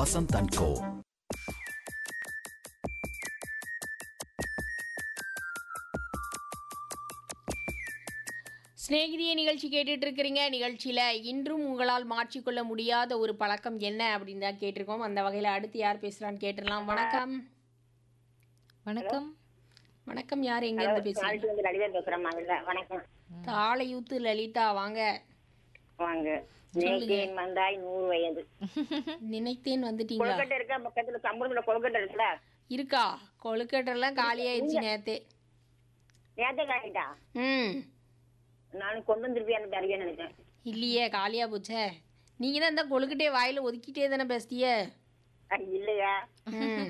Vasanth and கோ சிநேகிதிய நிகழ்ச்சி கேட்டுட்டு இருக்கிறீங்க நிகழ்ச்சியில் இன்றும் உங்களால் மாற்றிக்கொள்ள முடியாத ஒரு பழக்கம் என்ன அப்படின்னு தான் கேட்டிருக்கோம் அந்த வகையில் அடுத்து யார் பேசுகிறான்னு கேட்டுடலாம் வணக்கம் வணக்கம் வணக்கம் யார் எங்கேருந்து பேசுறீங்க நாளைக்கு வந்து லலிதா பேசுறேன் மகள வணக்கம் தாளையூத்து லலிதா வாங்க வாங்க நேக்கேன் வந்தாய் நூறு வயது நினைத்தேன் வந்துட்டீங்களா கொழுக்கட்டை இருக்கா பக்கத்துல சம்பளத்துல கொழுக்கட்டை இருக்குல்ல இருக்கா கொழுக்கட்டெல்லாம் காலியாயிடுச்சு நேத்தே நேத்தே காட்டிட்டா ம் நானும் கொண்டு வந்துருப்பியான்னு தருவேன்னு நினைச்சேன் இல்லையே காலியா போச்சே நீங்கள் தான் இந்த கொழுக்கட்டையை வாயில் ஒதுக்கிட்டே தானே பேசிய அது இல்லையா ம்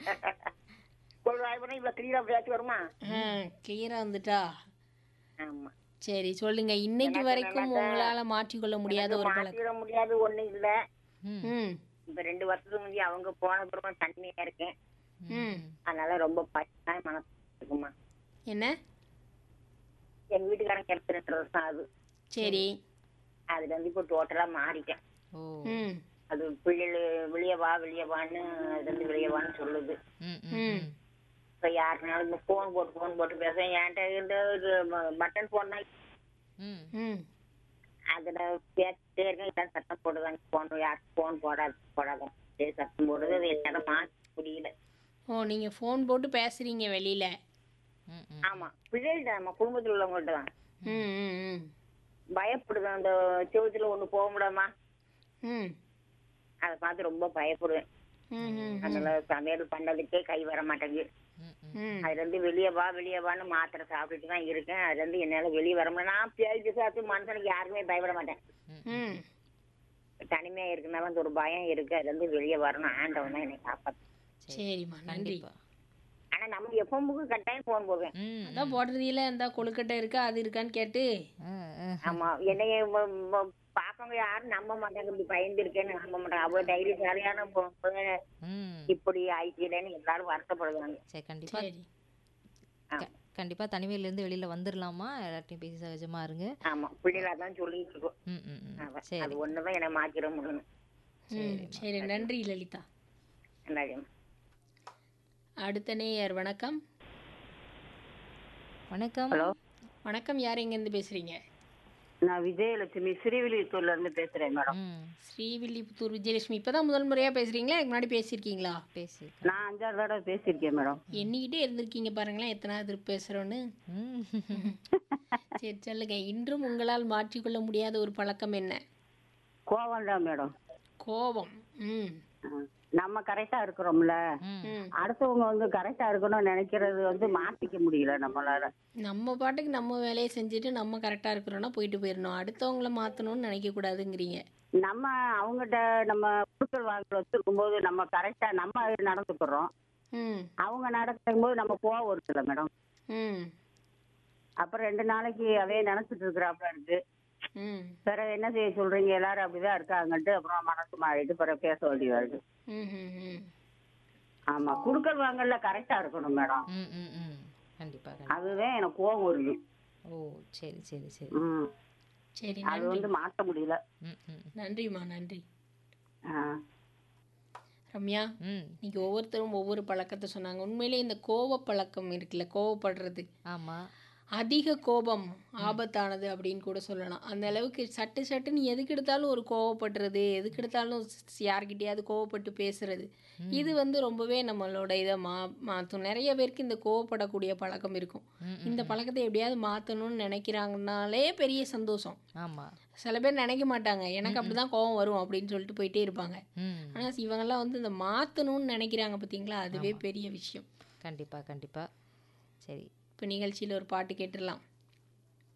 கொழு வாய் பண்ணா இவ்வளவு கிளியரா பேச்சு வருமா கிளியராக வந்துட்டா ஆமா சரி சொல்லுங்க இன்னைக்கு வரைக்கும் உங்களால மாற்றிக்கொள்ள முடியாத ஒரு பழக்கம் மாத்திட முடியாது ஒண்ணு இல்ல ம் இப்ப ரெண்டு வருஷத்துக்கு முந்தைய அவங்க போன பிறகு தனிமையா இருக்கேன் ம் அதனால ரொம்ப பச்சை மனசு இருக்குமா என்ன எங்க வீட்டுக்காரன் கிடத்து ரெண்டு வருஷம் ஆகுது சரி அதுல இருந்து இப்போ டோட்டலா மாறிட்டேன் ஓ ம் அது பிள்ளைகள் வெளியே வா வெளியே வான்னு அதுல இருந்து வெளியே வான்னு சொல்லுது ம் ம் ம் இப்ப யாருனாலும் இந்த போன் போட்டு போன் போட்டு பேசுவேன் என்கிட்ட இந்த இது பட்டன் போன் தான் ம் ம் அதுல பேசிட்டே இருக்கேன் எல்லாம் சத்தம் போடுதாங்க போன் யாருக்கு போன் போடாது போடாத சரி சத்தம் போடுது அது எல்லாரும் மாற்ற முடியல ஓ நீங்கள் ஃபோன் போட்டு பேசுறீங்க வெளியில ம் ம் ஆமா பிள்ளைகள்ட்ட நம்ம குடும்பத்துல உள்ளவங்கள்ட்ட தான் ம் ம் ம் பயப்படுது அந்த செவத்துல ஒண்ணு போக முடியாமா ம் அதை பார்த்து ரொம்ப பயப்படுவேன் ம் ம் அதனால சமையல் பண்ணதுக்கே கை வர மாட்டேங்குது ம் ம் ம் அதுல இருந்து வெளியே வா வெளியே வான்னு மாத்திரை சாப்பிட்டுட்டு தான் இருக்கேன் அதுல இருந்து என்னால வெளியே வர முடியல நான் பேசி சாப்பிட்டு மனுஷனுக்கு யாருமே பயப்பட மாட்டேன் ம் தனிமையா இருக்குனால அந்த ஒரு பயம் இருக்கு அதுல இருந்து வெளியே வரணும் ஆண்டவன் தான் என்னை காப்பாத்து சரிம்மா நன்றி கண்டிப்பா ஆனா நம்ம எப்பவுக்கு கட்டாயம் போன் போவேன் ம் அதான் போடுறதில்ல இந்த கொழுக்கட்டை இருக்கா அது இருக்கான்னு கேட்டு ஆ, ஆ. ஆமா என்னைய வ- வ- பாக்கவங்க யாரும் நம்ப மாட்டாங்க இப்படி பயந்து இருக்கேன்னு நம்ப மாட்டாங்க அவ்வளவு தைரியசாலியான பொ- பொண்ணு ம் இப்படி ஆயிட்டேன்னு எல்லாரும் வருத்தப்படுவாங்க சரி கண்டிப்பா சரி க- கண்டிப்பா தனிமையில இருந்து வெளியில வந்துடலாமா எல்லார்ட்டையும் பேசி சகஜமா இருங்க ஆமா பிள்ளைகளா தான் சொல்லிட்டு இருக்கோம் ம் ம் ம் அவ- சரி அது ஒண்ணுதான் என்னை மாத்திர முடியும் ம் சரி நன்றி லலிதா நல்லாடியும் அடுத்த நேயர் வணக்கம் வணக்கம் ஹலோ வணக்கம் யார் எங்கேருந்து பேசுறீங்க நான் விஜயலட்சுமி ஸ்ரீவில்லிபுத்தூர்ல இருந்து பேசுறேன் மேடம் ம் ஸ்ரீவில்லிபுத்தூர் விஜயலட்சுமி இப்பதான் முதல் முறையா பேசுறீங்களா இதுக்கு முன்னாடி பேசியிருக்கீங்களா பேசி நான் அஞ்சாறு தடவை பேசியிருக்கேன் மேடம் எண்ணிக்கிட்டே இருந்திருக்கீங்க பாருங்களேன் எத்தனாவது பேசுறோன்னு ம் சரி சொல்லுங்க இன்றும் உங்களால் மாற்றிக்கொள்ள முடியாத ஒரு பழக்கம் என்ன கோவம் தான் மேடம் கோபம் ம் நம்ம கரெக்டா இருக்கிறோம்ல ம் ம் அடுத்தவங்க வந்து கரெக்டா இருக்கணும்னு நினைக்கிறது வந்து மாத்திக்க முடியல நம்மளால நம்ம பாட்டுக்கு நம்ம வேலையை செஞ்சுட்டு நம்ம கரெக்டாக இருக்கிறோன்னா போயிட்டு போயிடணும் அடுத்தவங்கள மாற்றணும்னு நினைக்கக்கூடாதுங்கிறீங்க நம்ம அவங்ககிட்ட நம்ம குடுக்கல் வாங்கல் வச்சிருக்கும் போது நம்ம கரெக்டா நம்ம நடந்துக்கிறோம் ம் அவங்க நடக்கும் போது நம்ம கோவம் இருக்குல்ல மேடம் ம் அப்புறம் ரெண்டு நாளைக்கு அதே நினைச்சிட்டு இருக்கிறாப்புல இருக்கு ம் பிறகு என்ன செய்ய சொல்றீங்க எல்லாரும் அப்படிதான் இருக்காங்கன்ட்டு அப்புறம் மனசு மாறிட்டு பிறகு பேச வேண்டி வருது ம் ம் ம் ஆமா குடுக்கல் வாங்கல்ல கரெக்டா இருக்கணும் மேடம் ம் ம் ம் கண்டிப்பா கண்டிப்பா அதுதான் எனக்கு கோவம் வருது ஓ சரி சரி சரி ம் சரி அது நன்றி வந்து மாத்த முடியல ம் ம் நன்றிம்மா நன்றி ஆ. ரம்யா ம் இன்னைக்கு ஒவ்வொருத்தரும் ஒவ்வொரு பழக்கத்தை சொன்னாங்க உண்மையிலே இந்த கோவ பழக்கம் இருக்குல்ல கோவப்படுறது ஆமா அதிக கோபம் ஆபத்தானது அப்படின்னு கூட சொல்லலாம் அந்த அளவுக்கு சட்டு சட்டுன்னு எதுக்கு எடுத்தாலும் ஒரு கோவப்படுறது எதுக்கு எடுத்தாலும் ஸ் யார்கிட்டயாவது கோவப்பட்டு பேசுறது இது வந்து ரொம்பவே நம்மளோட இதை மா மாற்றும் நிறைய பேருக்கு இந்த கோவப்படக்கூடிய பழக்கம் இருக்கும் ம், இந்த பழக்கத்தை எப்படியாவது மாற்றணும்னு நினைக்கிறாங்கனாலே பெரிய சந்தோஷம் ஆமா சில பேர் நினைக்க மாட்டாங்க எனக்கு அப்படிதான் கோவம் வரும் அப்படின்னு சொல்லிட்டு போயிட்டே இருப்பாங்க ம் ஆனால் இவங்கெல்லாம் வந்து இந்த மாற்றணும்னு நினைக்கிறாங்க பார்த்தீங்களா அதுவே பெரிய விஷயம் கண்டிப்பா கண்டிப்பா சரி இப்போ நிகழ்ச்சியில் ஒரு பாட்டு கேட்டுடலாம்